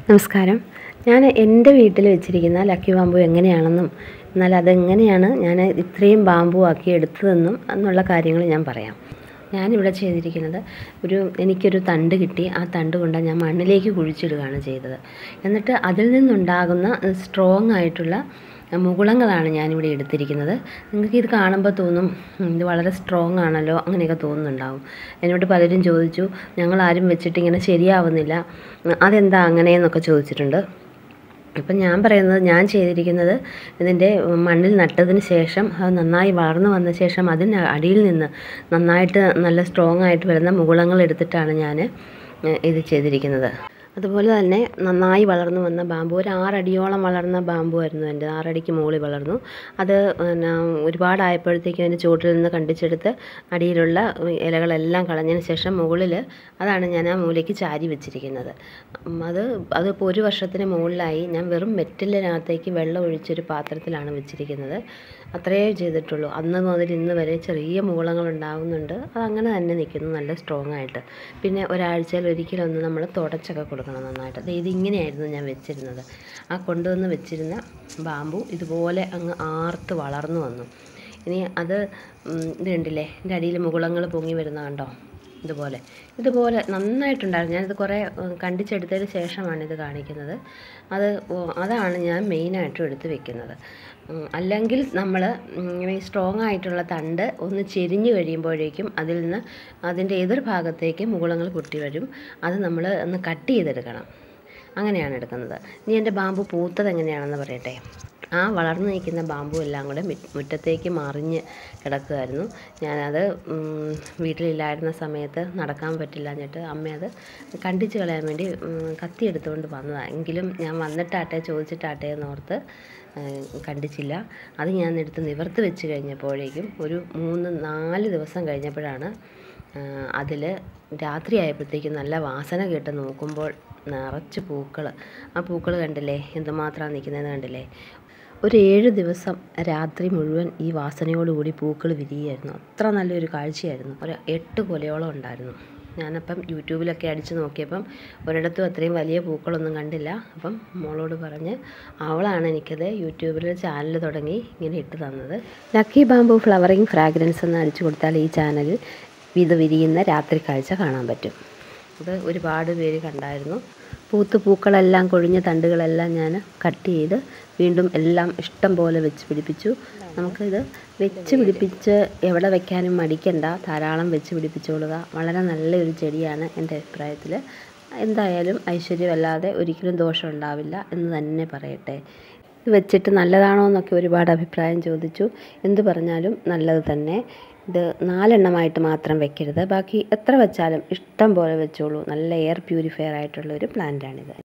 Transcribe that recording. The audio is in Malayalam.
നമസ്കാരം ഞാൻ എൻ്റെ വീട്ടിൽ വെച്ചിരിക്കുന്ന ലക്കി ബാമ്പു എങ്ങനെയാണെന്നും എന്നാൽ അതെങ്ങനെയാണ് ഞാൻ ഇത്രയും ബാമ്പു ആക്കി എടുത്തതെന്നും എന്നുള്ള കാര്യങ്ങൾ ഞാൻ പറയാം ഞാനിവിടെ ചെയ്തിരിക്കുന്നത് ഒരു എനിക്കൊരു തണ്ട് കിട്ടി ആ തണ്ട് കൊണ്ട് ഞാൻ മണ്ണിലേക്ക് കുഴിച്ചിടുകയാണ് ചെയ്തത് എന്നിട്ട് അതിൽ നിന്നുണ്ടാകുന്ന സ്ട്രോങ് ആയിട്ടുള്ള മുകുളങ്ങളാണ് ഞാനിവിടെ എടുത്തിരിക്കുന്നത് നിങ്ങൾക്ക് ഇത് കാണുമ്പോൾ തോന്നും "ഉം, ഇത് വളരെ സ്ട്രോങ് ആണല്ലോ അങ്ങനെയൊക്കെ തോന്നുന്നുണ്ടാവും എന്നോട് പലരും ചോദിച്ചു ഞങ്ങൾ ആരും വെച്ചിട്ട് ഇങ്ങനെ ശരിയാവുന്നില്ല ഉം, അതെന്താ അങ്ങനെയെന്നൊക്കെ ചോദിച്ചിട്ടുണ്ട് അപ്പം ഞാൻ പറയുന്നത് ഞാൻ ചെയ്തിരിക്കുന്നത് ഇതിൻ്റെ മണ്ണിൽ നട്ടതിന് ശേഷം അത് നന്നായി വളർന്നു വന്ന ശേഷം അതിന് അടിയിൽ നിന്ന് നന്നായിട്ട് നല്ല സ്ട്രോങ് ആയിട്ട് വരുന്ന മുകുളങ്ങൾ എടുത്തിട്ടാണ് ഞാൻ ഇത് ചെയ്തിരിക്കുന്നത് അതുപോലെ തന്നെ നന്നായി വളർന്നു വന്ന ബാമ്പു ഒരു ആറടിയോളം വളർന്ന ബാമ്പു ആയിരുന്നു എൻ്റെ ആറടിക്ക് മുകളിൽ വളർന്നു അത് പിന്നെ ഒരുപാടായപ്പോഴത്തേക്കും അതിൻ്റെ ചുവട്ടിൽ നിന്ന് കണ്ടിച്ചെടുത്ത് അടിയിലുള്ള ഇലകളെല്ലാം കളഞ്ഞതിന് ശേഷം മുകളിൽ അതാണ് ഞാൻ ആ മൂലയ്ക്ക് ചാരി വെച്ചിരിക്കുന്നത് ഉം, അത് അതിപ്പോൾ ഒരു വർഷത്തിന് മുകളിലായി ഞാൻ വെറും മെറ്റലിനകത്തേക്ക് വെള്ളം ഒഴിച്ചൊരു പാത്രത്തിലാണ് വെച്ചിരിക്കുന്നത് അത്രയേ ചെയ്തിട്ടുള്ളൂ അന്ന് മുതൽ ഇന്ന് വരെ ചെറിയ മുകുളങ്ങൾ ഉണ്ടാകുന്നുണ്ട് അത് അങ്ങനെ തന്നെ നിൽക്കുന്നു നല്ല സ്ട്രോങ് ആയിട്ട് പിന്നെ ഒരാഴ്ചയിൽ ഒരിക്കലൊന്ന് നമ്മൾ തുടച്ചൊക്കെ കൊടുക്കണം നന്നായിട്ട് ദേ ഇതിങ്ങനെയായിരുന്നു ഞാൻ വെച്ചിരുന്നത് ആ കൊണ്ടുവന്ന് വെച്ചിരുന്ന ബാമ്പു ഇതുപോലെ അങ്ങ് ആർത്ത് വളർന്നു വന്നു ഇനി അത് ഉം, ഇത് കണ്ടില്ലേ ഇതിൻ്റെ അടിയിൽ മുകുളങ്ങൾ പൊങ്ങി വരുന്ന കണ്ടോ ഇതുപോലെ ഇതുപോലെ നന്നായിട്ടുണ്ടായിരുന്നു ഞാനിത് കുറേ ഉം, കണ്ടിച്ചെടുത്തതിന് ശേഷമാണ് ഇത് കാണിക്കുന്നത് അത് ഓ- അതാണ് ഞാൻ മെയിനായിട്ടും എടുത്ത് വെക്കുന്നത് ഉം, അല്ലെങ്കിൽ നമ്മൾ ഇങ്ങനെ സ്ട്രോങ് ആയിട്ടുള്ള തണ്ട് ഒന്ന് ചെരിഞ്ഞു കഴിയുമ്പോഴേക്കും അതിൽ നിന്ന് അതിൻ്റെ എതിർഭാഗത്തേക്ക് മുകുളങ്ങൾ പൊട്ടി വരും അത് നമ്മൾ ഒന്ന് കട്ട് ചെയ്തെടുക്കണം അങ്ങനെയാണ് എടുക്കുന്നത് ഇനി എൻ്റെ ബാമ്പു പൂത്തത് എങ്ങനെയാണെന്ന് പറയട്ടെ ആ വളർന്നു നിൽക്കുന്ന ബാമ്പു എല്ലാം കൂടെ മി- മുറ്റത്തേക്ക് മറിഞ്ഞ് കിടക്കുമായിരുന്നു ഞാനത് ഉം, വീട്ടിലില്ലായിരുന്ന സമയത്ത് നടക്കാൻ പറ്റില്ലാഞ്ഞിട്ട് അമ്മ അത് കണ്ടിച്ച് കളയാൻ വേണ്ടി ഉം, കത്തി എടുത്തുകൊണ്ട് വന്നതാണ് എങ്കിലും ഞാൻ വന്നിട്ടാട്ടെ ചോദിച്ചിട്ടാട്ടെ എന്നോർത്ത് ഏഹ്, കണ്ടിച്ചില്ല അത് ഞാൻ എടുത്ത് നിവർത്ത് വെച്ച് കഴിഞ്ഞപ്പോഴേക്കും ഒരു മൂന്ന് നാല് ദിവസം കഴിഞ്ഞപ്പോഴാണ് അതിൽ രാത്രി ആയപ്പോഴത്തേക്കും നല്ല വാസന കേട്ട് നോക്കുമ്പോൾ നിറച്ച് പൂക്കൾ ആ പൂക്കൾ കണ്ടില്ലേ എന്തുമാത്രമാണ് നിൽക്കുന്നതെന്ന് കണ്ടില്ലേ ഒരു ഏഴ് ദിവസം രാത്രി മുഴുവൻ ഈ വാസനയോടുകൂടി പൂക്കൾ വിരിയായിരുന്നു അത്ര നല്ലൊരു കാഴ്ചയായിരുന്നു ഒരു എട്ട് കൊലയോളം ഉണ്ടായിരുന്നു ഞാനപ്പം യൂട്യൂബിലൊക്കെ അടിച്ച് നോക്കിയപ്പം ഒരിടത്തും അത്രയും വലിയ പൂക്കളൊന്നും കണ്ടില്ല അപ്പം മോളോട് പറഞ്ഞ് അവളാണ് എനിക്കത് യൂട്യൂബിൽ ചാനൽ തുടങ്ങി ഇങ്ങനെ ഇട്ട് തന്നത് ലക്കി ബാമ്പു ഫ്ലവറിങ് ഫ്രാഗ്രൻസ് എന്ന് അടിച്ചു കൊടുത്താൽ ഈ ചാനലിൽ ഇത് വിരിയുന്ന രാത്രി കാഴ്ച കാണാൻ പറ്റും അത് ഒരുപാട് പേര് കണ്ടായിരുന്നു പൂത്ത് പൂക്കളെല്ലാം കൊഴിഞ്ഞ തണ്ടുകളെല്ലാം ഞാൻ കട്ട് ചെയ്ത് വീണ്ടും എല്ലാം ഇഷ്ടം പോലെ വെച്ച് പിടിപ്പിച്ചു നമുക്കിത് വെച്ച് പിടിപ്പിച്ച് എവിടെ വെക്കാനും മടിക്കണ്ട ധാരാളം വെച്ച് പിടിപ്പിച്ചോളുക വളരെ നല്ലൊരു ചെടിയാണ് എൻ്റെ അഭിപ്രായത്തിൽ എന്തായാലും ഐശ്വര്യമല്ലാതെ ഒരിക്കലും ദോഷം ഉണ്ടാവില്ല എന്ന് തന്നെ പറയട്ടെ ഇത് വെച്ചിട്ട് നല്ലതാണോ എന്നൊക്കെ ഒരുപാട് അഭിപ്രായം ചോദിച്ചു എന്ത് പറഞ്ഞാലും നല്ലത് തന്നെ ഇത് നാലെണ്ണമായിട്ട് മാത്രം വെക്കരുത് ബാക്കി എത്ര വെച്ചാലും ഇഷ്ടം പോലെ വെച്ചോളൂ നല്ല എയർ പ്യൂരിഫയർ ആയിട്ടുള്ള ഒരു പ്ലാന്റാണിത്